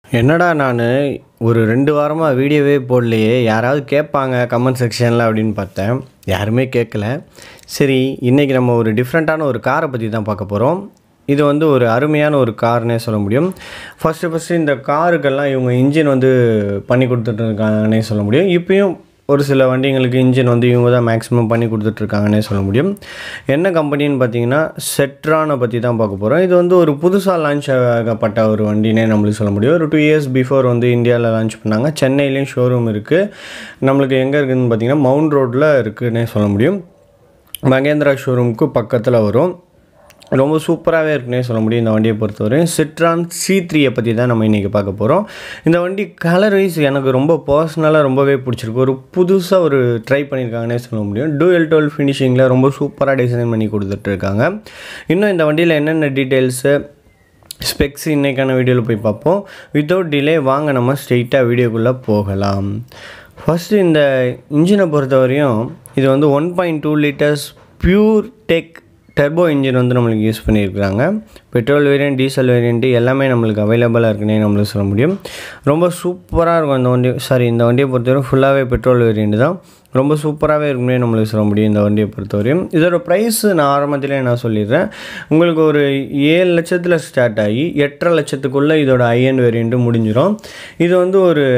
என்னடா நான் ஒரு ரெண்டு வாரமாக வீடியோவே போடலையே யாராவது கேட்பாங்க கமெண்ட் செக்ஷனில் அப்படின்னு பார்த்தேன் யாருமே கேட்கல சரி இன்றைக்கி நம்ம ஒரு டிஃப்ரெண்ட்டான ஒரு காரை பற்றி தான் பார்க்க போகிறோம் இது வந்து ஒரு அருமையான ஒரு கார்னே சொல்ல முடியும் ஃபஸ்ட்டு ஃபஸ்ட்டு இந்த காருக்கெல்லாம் இவங்க இன்ஜின் வந்து பண்ணி கொடுத்துட்ருக்காங்கன்னே சொல்ல முடியும் இப்பயும் ஒரு சில வண்டிங்களுக்கு இன்ஜின் வந்து இவங்க தான் மேக்ஸிமம் பண்ணி கொடுத்துட்ருக்காங்கன்னே சொல்ல முடியும் என்ன கம்பெனின்னு பார்த்தீங்கன்னா செட்ரானை பற்றி தான் பார்க்க போகிறோம் இது வந்து ஒரு புதுசாக லான்ச் ஆகப்பட்ட ஒரு வண்டினே நம்மளுக்கு சொல்ல முடியும் ஒரு டூ இயர்ஸ் பிஃபோர் வந்து இந்தியாவில் லான்ச் பண்ணாங்க சென்னையிலையும் ஷோரூம் இருக்குது நம்மளுக்கு எங்கே இருக்குதுன்னு பார்த்தீங்கன்னா மவுண்ட் ரோட்டில் இருக்குன்னே சொல்ல முடியும் மகேந்திரா ஷோரூமுக்கு பக்கத்தில் வரும் ரொம்ப சூப்பராகவே இருக்குன்னே சொல்ல முடியும் இந்த வண்டியை பொறுத்தவரை சிட்ரான் சி த்ரீயை பற்றி தான் நம்ம இன்றைக்கி பார்க்க போகிறோம் இந்த வண்டி கலர் வைஸ் எனக்கு ரொம்ப பர்சனலாக ரொம்பவே பிடிச்சிருக்கு ஒரு புதுசாக ஒரு ட்ரை பண்ணியிருக்காங்கன்னே சொல்ல முடியும் டூஎல் டுவெல் ஃபினிஷிங்கில் ரொம்ப சூப்பராக டிசைன் பண்ணி கொடுத்துட்ருக்காங்க இன்னும் இந்த வண்டியில் என்னென்ன டீட்டெயில்ஸு ஸ்பெக்ஸ் இன்றைக்கான வீடியோவில் போய் பார்ப்போம் வித்தவுட் டிலே வாங்க நம்ம ஸ்ட்ரெயிட்டாக வீடியோக்குள்ளே போகலாம் ஃபஸ்ட்டு இந்த இன்ஜினை பொறுத்தவரையும் இது வந்து one point two litres pure tech turbo engine வந்து நம்மளுக்கு யூஸ் பண்ணியிருக்கிறாங்க பெட்ரோல் வேரியன்ட் டீசல் வேரியண்ட்டு எல்லாமே நம்மளுக்கு அவைலபிளாக இருக்குன்னே நம்மளுக்கு சொல்ல முடியும் ரொம்ப சூப்பராக இருக்கும் இந்த வண்டி சாரி இந்த வண்டியை பொறுத்தவரை ஃபுல்லாகவே பெட்ரோல் வேரியண்ட் தான் ரொம்ப சூப்பராகவே இருக்குமே நம்மளுக்கு சொல்ல முடியும் இந்த வண்டியை பொறுத்தவரையும் இதோட ப்ரைஸ் நான் ஆரம்பத்திலே நான் சொல்லிடுறேன் உங்களுக்கு ஒரு ஏழு லட்சத்தில் ஸ்டார்ட் ஆகி எட்டரை லட்சத்துக்குள்ளே இதோட ஐஎன் வேரியண்ட்டு முடிஞ்சிடும் இது வந்து ஒரு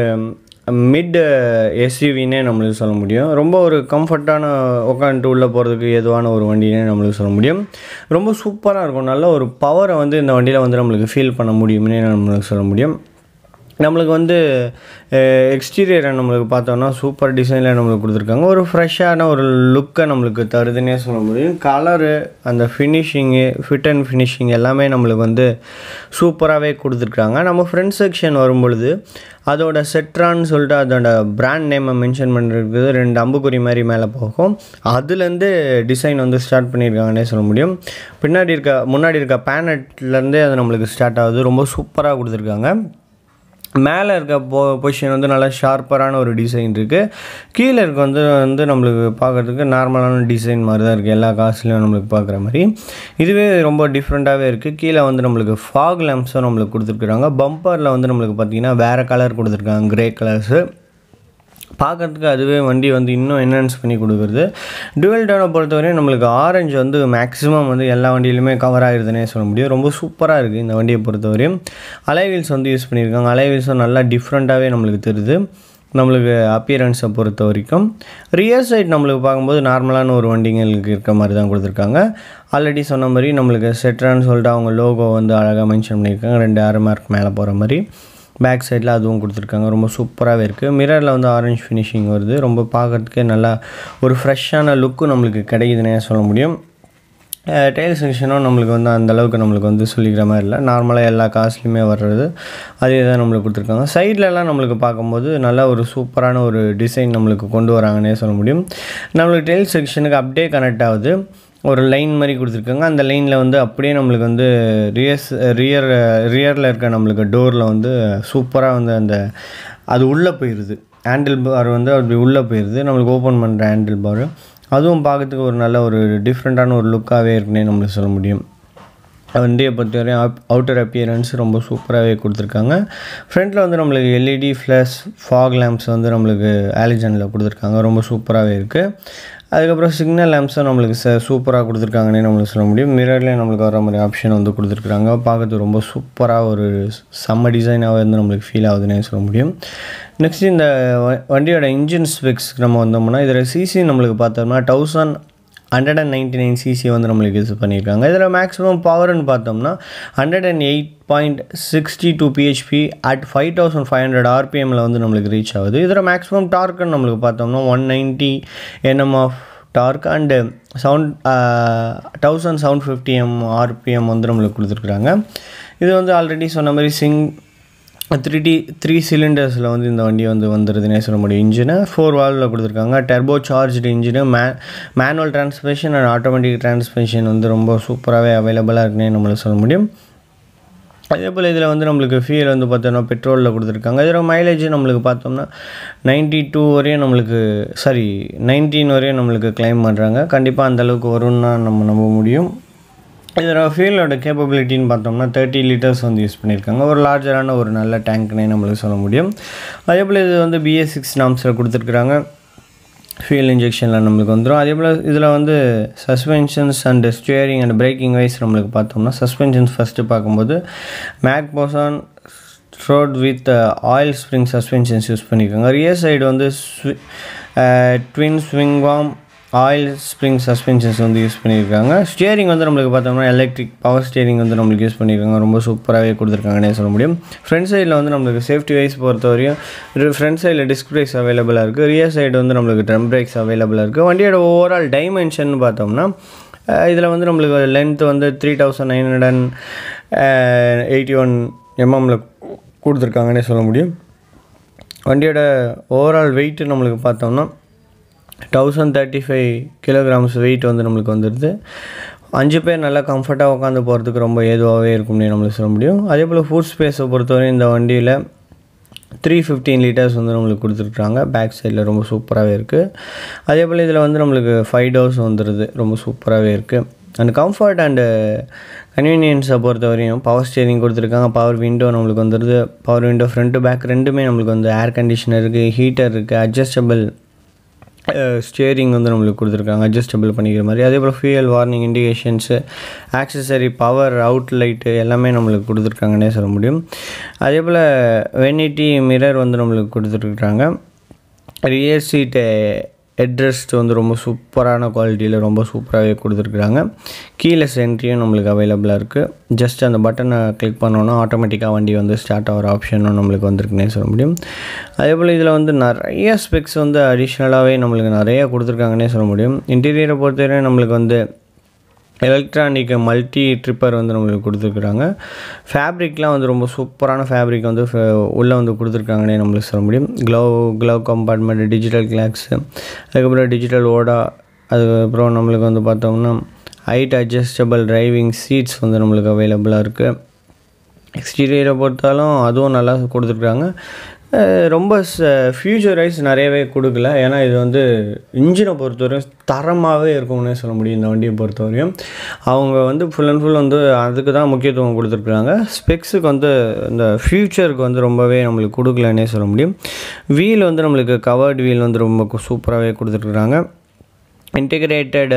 மிட் எஸ்யூவினே நம்மளுக்கு சொல்ல முடியும் ரொம்ப ஒரு கம்ஃபர்ட்டான உட்காந்துட்டு உள்ளே போகிறதுக்கு ஏதுவான ஒரு வண்டினே நம்மளுக்கு சொல்ல முடியும் ரொம்ப சூப்பராக இருக்கும் நல்ல ஒரு பவரை வந்து இந்த வண்டியில் வந்து நம்மளுக்கு ஃபீல் பண்ண முடியும்னே நம்மளுக்கு சொல்ல முடியும் நம்மளுக்கு வந்து எக்ஸ்டீரியரை நம்மளுக்கு பார்த்தோன்னா சூப்பர் டிசைனில் நம்மளுக்கு கொடுத்துருக்காங்க ஒரு ஃப்ரெஷ்ஷான ஒரு லுக்கை நம்மளுக்கு தருதுன்னே சொல்ல முடியும் கலரு அந்த ஃபினிஷிங்கு ஃபிட் அண்ட் ஃபினிஷிங் எல்லாமே நம்மளுக்கு வந்து சூப்பராகவே கொடுத்துருக்காங்க நம்ம ஃப்ரண்ட் செக்ஷன் வரும்பொழுது அதோட செட்ரான்னு சொல்லிட்டு அதோட பிராண்ட் நேமை மென்ஷன் பண்ணுறது ரெண்டு அம்புக்குறி மாதிரி மேலே போகும் அதுலேருந்து டிசைன் வந்து ஸ்டார்ட் பண்ணியிருக்காங்கன்னே சொல்ல முடியும் பின்னாடி இருக்க முன்னாடி இருக்க பேனட்லேருந்தே அது நம்மளுக்கு ஸ்டார்ட் ஆகுது ரொம்ப சூப்பராக கொடுத்துருக்காங்க மேலே இருக்க பொ பொசிஷன் வந்து நல்லா ஷார்ப்பரான ஒரு டிசைன் இருக்குது கீழே இருக்க வந்து வந்து நம்மளுக்கு பார்க்குறதுக்கு நார்மலான டிசைன் மாதிரி தான் இருக்குது எல்லா காசுலையும் நம்மளுக்கு பார்க்குற மாதிரி இதுவே ரொம்ப டிஃப்ரெண்ட்டாகவே இருக்குது கீழே வந்து நம்மளுக்கு ஃபாக் லேம்ப்ஸும் நம்மளுக்கு கொடுத்துருக்குறாங்க பம்பரில் வந்து நம்மளுக்கு பார்த்திங்கன்னா வேறு கலர் கொடுத்துருக்காங்க க்ரே கலர்ஸு பார்க்குறதுக்கு அதுவே வண்டி வந்து இன்னும் என்ஹான்ஸ் பண்ணி கொடுக்குறது டுவெல் டோனை பொறுத்தவரையும் நம்மளுக்கு ஆரஞ்சு வந்து மேக்ஸிமம் வந்து எல்லா வண்டியிலுமே கவர் ஆகிருதுன்னே சொல்ல முடியும் ரொம்ப சூப்பராக இருக்குது இந்த வண்டியை பொறுத்தவரையும் அலைவீல்ஸ் வந்து யூஸ் பண்ணியிருக்காங்க அலைவீல்ஸும் நல்லா டிஃப்ரெண்ட்டாகவே நம்மளுக்கு தெரியுது நம்மளுக்கு அப்பியரன்ஸை பொறுத்த வரைக்கும் ரியர் சைட் நம்மளுக்கு பார்க்கும்போது நார்மலான ஒரு வண்டிங்களுக்கு இருக்க மாதிரி தான் கொடுத்துருக்காங்க ஆல்ரெடி சொன்ன மாதிரி நம்மளுக்கு செட்ரான்னு சொல்லிட்டு அவங்க லோகோ வந்து அழகாக மென்ஷன் பண்ணியிருக்காங்க ரெண்டு ஆறு மார்க் மேலே போகிற மாதிரி பேக் சைடில் அதுவும் கொடுத்துருக்காங்க ரொம்ப சூப்பராகவே இருக்குது மிரரில் வந்து ஆரஞ்சு ஃபினிஷிங் வருது ரொம்ப பார்க்குறதுக்கே நல்லா ஒரு ஃப்ரெஷ்ஷான லுக்கும் நம்மளுக்கு கிடைக்குதுன்னே சொல்ல முடியும் டெய்ல் செக்ஷனும் நம்மளுக்கு வந்து அந்த அளவுக்கு நம்மளுக்கு வந்து சொல்லிக்கிற மாதிரி இல்லை நார்மலாக எல்லா காஸ்ட்லேயுமே வர்றது அதே தான் நம்மளுக்கு கொடுத்துருக்காங்க சைட்லலாம் நம்மளுக்கு பார்க்கும்போது நல்ல ஒரு சூப்பரான ஒரு டிசைன் நம்மளுக்கு கொண்டு வராங்கன்னே சொல்ல முடியும் நம்மளுக்கு டெய்ல் செக்ஷனுக்கு அப்படியே கனெக்ட் ஆகுது ஒரு லைன் மாதிரி கொடுத்துருக்காங்க அந்த லைனில் வந்து அப்படியே நம்மளுக்கு வந்து ரியர்ஸ் ரியர் ரியரில் இருக்க நம்மளுக்கு டோரில் வந்து சூப்பராக வந்து அந்த அது உள்ளே போயிடுது ஹேண்டில் பார் வந்து அப்படி உள்ளே போயிடுது நம்மளுக்கு ஓப்பன் பண்ணுற ஹேண்டில் பார் அதுவும் பார்க்கறதுக்கு ஒரு நல்ல ஒரு டிஃப்ரெண்ட்டான ஒரு லுக்காகவே இருக்குன்னே நம்மளுக்கு சொல்ல முடியும் வண்டியை பொறுத்தவரையும் அப் அவுட்டர் அப்பியரன்ஸ் ரொம்ப சூப்பராகவே கொடுத்துருக்காங்க ஃப்ரண்ட்டில் வந்து நம்மளுக்கு எல்இடி ஃப்ளாஷ் ஃபாக் லேம்ப்ஸ் வந்து நம்மளுக்கு ஆலிஜனில் கொடுத்துருக்காங்க ரொம்ப சூப்பராகவே இருக்குது அதுக்கப்புறம் சிக்னல் லேம்ப்ஸும் நம்மளுக்கு ச சூப்பராக கொடுத்துருக்காங்கன்னே நம்மளுக்கு சொல்ல முடியும் மிரர்லேயே நம்மளுக்கு வர மாதிரி ஆப்ஷன் வந்து கொடுத்துருக்குறாங்க பார்க்கறதுக்கு ரொம்ப சூப்பராக ஒரு செம்ம டிசைனாகவே வந்து நம்மளுக்கு ஃபீல் ஆகுதுன்னே சொல்ல முடியும் நெக்ஸ்ட் இந்த வண்டியோட இன்ஜின் ஸ்பெக்ஸ் நம்ம வந்தோம்னா இதில் சிசி நம்மளுக்கு பார்த்தோம்னா thousand hundred and ninety nine cc வந்து நம்மளுக்கு யூஸ் பண்ணியிருக்காங்க இதில் மேக்ஸிமம் பவர்னு பார்த்தோம்னா hundred and eight point sixty two BHP at five thousand five hundred ஆர்பிஎம்மில் வந்து நம்மளுக்கு ரீச் ஆகுது இதில் மேக்ஸிமம் டார்க்குன்னு நம்மளுக்கு பார்த்தோம்னா one ninety NM of torque and sound thousand seven fifty M RPM வந்து நம்மளுக்கு கொடுத்துருக்குறாங்க இது வந்து ஆல்ரெடி சொன்ன மாதிரி சிங் த்ரீ டி த்ரீ சிலிண்டர்ஸில் வந்து இந்த வண்டி வந்து வந்துடுதுன்னே சொல்ல முடியும் இன்ஜினை ஃபோர் வால்வில் கொடுத்துருக்காங்க டர்போ சார்ஜ்டு இன்ஜினு மே manual transmission and automatic transmission வந்து ரொம்ப சூப்பராகவே அவைலபிளாக இருக்குன்னே நம்மளுக்கு சொல்ல முடியும் அதே போல் இதில் வந்து நம்மளுக்கு ஃபியூல் வந்து பார்த்தோம்னா பெட்ரோலில் கொடுத்துருக்காங்க இதில் மைலேஜ் நம்மளுக்கு பார்த்தோம்னா நைன்ட்டி டூ வரையும் நம்மளுக்கு சாரி நைன்டீன் வரையும் நம்மளுக்கு கிளைம் பண்ணுறாங்க கண்டிப்பாக அந்தளவுக்கு வரும்னு தான் நம்ம நம்ப முடியும் இதோட ஃபியூலோட கேப்பபிலிட்டின்னு பார்த்தோம்னா தேர்ட்டி லிட்டர்ஸ் வந்து யூஸ் பண்ணியிருக்காங்க ஒரு லார்ஜரான ஒரு நல்ல டேங்க்னே நம்மளுக்கு சொல்ல முடியும் அதே போல் இது வந்து பிஎஸ் சிக்ஸ் நாம்ஸில் கொடுத்துருக்குறாங்க ஃபியூல் இன்ஜெக்ஷனில் நம்மளுக்கு வந்துடும் அதே போல் இதில் வந்து suspensions and steering and braking wise நம்மளுக்கு பார்த்தோம்னா சஸ்பென்ஷன்ஸ் ஃபஸ்ட்டு பார்க்கும்போது MacPherson strut with oil spring suspensions use பண்ணியிருக்காங்க ரியர் சைடு வந்து twin swing arm oil spring suspensions வந்து யூஸ் பண்ணியிருக்காங்க ஸ்டியரிங் வந்து நம்மளுக்கு பார்த்தோம்னா எலக்ட்ரிக் பவர் ஸ்டியரிங் வந்து நம்மளுக்கு யூஸ் பண்ணியிருக்காங்க ரொம்ப சூப்பராகவே கொடுத்துருக்காங்கன்னே சொல்ல முடியும் ஃப்ரண்ட் சைடில் வந்து நம்மளுக்கு சேஃப்டி வைஸ் பொறுத்த வரையும் ஃப்ரண்ட் சைடில் டிஸ்க் பிரேக்ஸ் அவைலபிளாக இருக்குது ரியர் சைடு வந்து நம்மளுக்கு ட்ரம் பிரேக்ஸ் அவைலபிளாக இருக்குது வண்டியோட ஓவரால் டைமென்ஷன் பார்த்தோம்னா இதில் வந்து நம்மளுக்கு லென்த் வந்து three thousand nine hundred and eighty one எம்எம்மில் கொடுத்துருக்காங்கன்னே சொல்ல முடியும் வண்டியோட ஓவரால் வெயிட் நம்மளுக்கு பார்த்தோம்னா thousand thirty five kilograms weight வந்து நம்மளுக்கு வந்துடுது அஞ்சு பேர் நல்லா கம்ஃபர்ட்டாக உட்காந்து போகிறதுக்கு ரொம்ப ஏதுவாகவே இருக்கும்னு நம்மளுக்கு சொல்ல முடியும் அதே போல் ஃபுட் ஸ்பேஸை பொறுத்தவரை இந்த வண்டியில் த்ரீ ஃபிஃப்டீன் லிட்டர்ஸ் வந்து நம்மளுக்கு கொடுத்துருக்குறாங்க பேக் சைடில் ரொம்ப சூப்பராகவே இருக்குது அதே போல் இதில் வந்து நம்மளுக்கு ஃபைவ் டோர்ஸ் வந்துடுது ரொம்ப சூப்பராகவே இருக்குது அண்ட் கம்ஃபர்ட் அண்டு கன்வீனியன்ஸை பொறுத்த வரையும் பவர் ஸ்டேரிங் கொடுத்துருக்காங்க பவர் விண்டோ நம்மளுக்கு வந்துடுது பவர் விண்டோ ஃப்ரண்ட்டு பேக் ரெண்டுமே நம்மளுக்கு வந்து ஏர் கண்டிஷனர் இருக்குது ஹீட்டர் இருக்குது அட்ஜஸ்டபிள் ஸ்டியரிங் வந்து நம்மளுக்கு கொடுத்துருக்காங்க அட்ஜஸ்டபிள் பண்ணிக்கிற மாதிரி அதே போல் fuel warning indications accessory power out light எல்லாமே நம்மளுக்கு கொடுத்துருக்காங்கன்னே சொல்ல முடியும் அதே போல் வெனிட்டி மிரர் வந்து நம்மளுக்கு கொடுத்துருக்குறாங்க ரியர் சீட்டு ஹெட்ரெஸ்ட் வந்து ரொம்ப சூப்பரான குவாலிட்டியில் ரொம்ப சூப்பராகவே கொடுத்துருக்குறாங்க கீழே சென்ட்ரியும் நம்மளுக்கு அவைலபிளாக இருக்குது ஜஸ்ட் அந்த பட்டனை கிளிக் பண்ணோன்னா ஆட்டோமேட்டிக்காக வண்டி வந்து ஸ்டார்ட் ஆகிற ஆப்ஷனும் நம்மளுக்கு வந்திருக்குன்னே சொல்ல முடியும் அதே போல் இதில் வந்து நிறைய ஸ்பெக்ஸ் வந்து அடிஷ்னலாகவே நம்மளுக்கு நிறைய கொடுத்துருக்காங்கன்னே சொல்ல முடியும் இன்டீரியரை பொறுத்தவரை நம்மளுக்கு வந்து எலக்ட்ரானிக் மல்டி ட்ரிப்பர் வந்து நம்மளுக்கு கொடுத்துருக்குறாங்க ஃபேப்ரிக்லாம் வந்து ரொம்ப சூப்பரான ஃபேப்ரிக் வந்து உள்ளே வந்து கொடுத்துருக்காங்கன்னே நம்மளுக்கு சொல்ல முடியும் glove glove compartment digital clocks அதுக்கப்புறம் டிஜிட்டல் ஓடா அதுக்கப்புறம் நம்மளுக்கு வந்து பார்த்தோம்னா ஹைட் அட்ஜஸ்டபிள் டிரைவிங் சீட்ஸ் வந்து நம்மளுக்கு அவைலபிளாக இருக்குது எக்ஸ்டீரியரை பொறுத்தாலும் அதுவும் நல்லா கொடுத்துருக்குறாங்க ரொம்ப ஃப்யூச்சரைஸ் நிறையவே கொடுக்கல ஏன்னா இது வந்து இன்ஜினை பொறுத்தவரையும் தரமாகவே இருக்கும்னே சொல்ல முடியும் இந்த வண்டியை பொறுத்தவரையும் அவங்க வந்து ஃபுல் அண்ட் ஃபுல் வந்து அதுக்கு தான் முக்கியத்துவம் கொடுத்துருக்குறாங்க ஸ்பெக்ஸுக்கு வந்து இந்த ஃப்யூச்சருக்கு வந்து ரொம்பவே நம்மளுக்கு கொடுக்கலன்னே சொல்ல முடியும் வீல் வந்து நம்மளுக்கு கவர்டு வீல் வந்து ரொம்ப சூப்பராகவே கொடுத்துருக்குறாங்க இன்டிகிரேட்டட்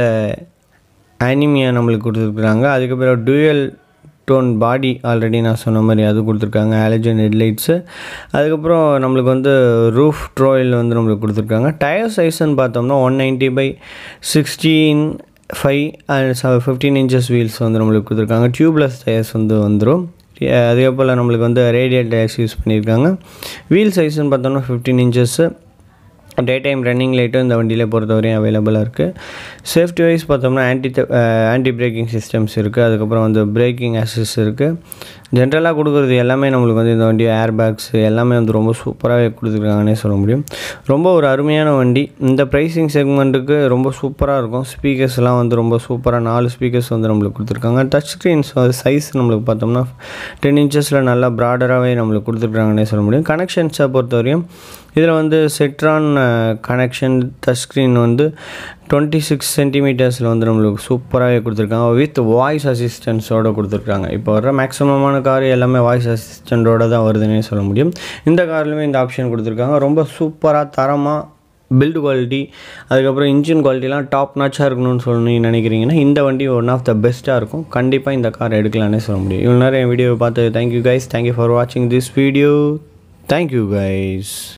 அனிமியா நம்மளுக்கு கொடுத்துருக்குறாங்க அதுக்கப்புறம் டூயல் டோன் பாடி ஆல்ரெடி நான் சொன்ன மாதிரி அது கொடுத்துருக்காங்க ஆலஜன் ஹெட்லைட்ஸு அதுக்கப்புறம் நம்மளுக்கு வந்து ரூஃப் ட்ரோயில் வந்து நம்மளுக்கு கொடுத்துருக்காங்க டயர் சைஸ்ன்னு பார்த்தோம்னா one ninety by sixteen five and fifteen inches wheels வந்து நம்மளுக்கு கொடுத்துருக்காங்க டியூப்லெஸ் டயர்ஸ் வந்து வந்துடும் அதே போல் நம்மளுக்கு வந்து ரேடியல் டயர்ஸ் யூஸ் பண்ணியிருக்காங்க வீல் சைஸ்ன்னு பார்த்தோம்னா fifteen inches day time running லைட்டும் இந்த வண்டியில் பொறுத்தவரையும் அவைலபிளாக இருக்குது சேஃப்டி வைஸ் பார்த்தோம்னா ஆன்டி ஆன்டி பிரேக்கிங் சிஸ்டம்ஸ் இருக்குது அதுக்கப்புறம் வந்து பிரேக்கிங் அசிஸ் இருக்குது ஜென்ரலாக கொடுக்குறது எல்லாமே நம்மளுக்கு வந்து இந்த வண்டி ஏர் பேக்ஸ் எல்லாமே வந்து ரொம்ப சூப்பராகவே கொடுத்துருக்காங்கன்னே சொல்ல முடியும் ரொம்ப ஒரு அருமையான வண்டி இந்த ப்ரைஸிங் செக்மெண்ட்டுக்கு ரொம்ப சூப்பராக இருக்கும் ஸ்பீக்கர்ஸ்லாம் வந்து ரொம்ப சூப்பராக நாலு ஸ்பீக்கர்ஸ் வந்து நம்மளுக்கு கொடுத்துருக்காங்க டச் ஸ்க்ரீன்ஸ் சைஸ் நம்மளுக்கு பார்த்தோம்னா டென் இன்ச்சஸில் நல்லா ப்ராடராகவே நம்மளுக்கு கொடுத்துருக்காங்கன்னே சொல்ல முடியும் கனெக்ஷன்ஸை பொறுத்தவரையும் இதில் வந்து செட்ரான் கனெக்ஷன் டச் ஸ்க்ரீன் வந்து டுவெண்ட்டி சிக்ஸ் சென்டிமீட்டர்ஸில் வந்து நம்மளுக்கு சூப்பராகவே கொடுத்துருக்காங்க வித் வாய்ஸ் அசிஸ்டன்ஸோடு கொடுத்துருக்காங்க இப்போ வர மேக்ஸிமமான கார் எல்லாமே வாய்ஸ் அசிஸ்டண்ட்டோட தான் வருதுன்னே சொல்ல முடியும் இந்த கார்லையுமே இந்த ஆப்ஷன் கொடுத்துருக்காங்க ரொம்ப சூப்பராக தரமாக பில்டு குவாலிட்டி அதுக்கப்புறம் இன்ஜின் குவாலிட்டிலாம் டாப் நாச்சாக இருக்கணும்னு சொல்லி நினைக்கிறீங்கன்னா இந்த வண்டி ஒன் ஆஃப் த பெஸ்ட்டாக இருக்கும் கண்டிப்பாக இந்த கார் எடுக்கலான்னே சொல்ல முடியும் இவ்வளோ நேரம் என் வீடியோவை பார்த்து தேங்க்யூ கைஸ் தேங்க்யூ ஃபார் வாட்சிங் திஸ் வீடியோ தேங்க்யூ கைஸ்